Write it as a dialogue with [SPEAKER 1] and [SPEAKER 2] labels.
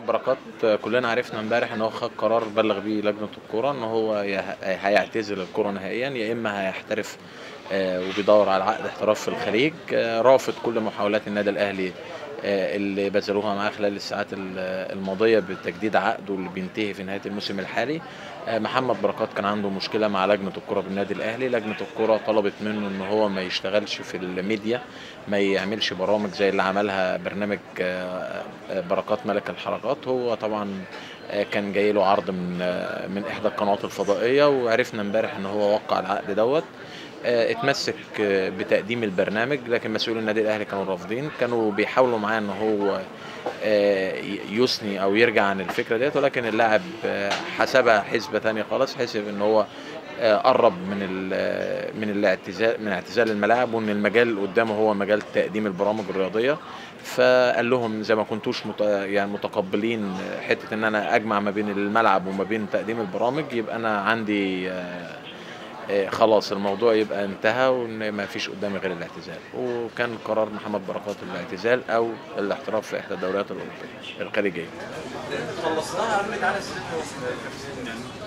[SPEAKER 1] بركات كلنا عرفنا امبارح ان هو خد قرار بلغ بيه لجنه الكوره ان هو يا- هيعتزل الكوره نهائيا يا اما هيحترف آه، وبيدور على عقد احتراف في الخليج آه، رافض كل محاولات النادي الاهلي آه، اللي بذلوها معاه خلال الساعات ال- الماضيه بتجديد عقده اللي بينتهي في نهايه الموسم الحالي آه، محمد بركات كان عنده مشكله مع لجنه الكره بالنادي الاهلي لجنه الكره طلبت منه ان هو ما يشتغلش في الميديا ما يعملش برامج زي اللي عملها برنامج آه، آه، بركات ملك الحركات هو طبعا آه، كان جاي له عرض من آه، من احدى القنوات الفضائيه وعرفنا امبارح ان هو وقع العقد دوت آه، اتمسك آه، بتقديم البرنامج لكن مسؤولي النادي الاهلي كانوا رافضين كانوا بيحاولوا معاه ان هو آه، يثني او يرجع عن الفكره ديت ولكن اللاعب آه، حسبها حسبه تانية خالص حسب ان هو آه، قرب من ال- من الاعتزال من اعتزال الملاعب وان المجال اللي قدامه هو مجال تقديم البرامج الرياضيه فقال لهم زي ما كنتوش مت... يعني متقبلين حته ان انا اجمع ما بين الملعب وما بين تقديم البرامج يبقى انا عندي آه، آه، خلاص الموضوع يبقى انتهى وان ما فيش قدامي غير الاعتزال وكان قرار محمد بركات الاعتزال او الاحتراف في احدى الدوريات الاوروبيه الخليجيه
[SPEAKER 2] خلصناها يا عم تعالى استنى بس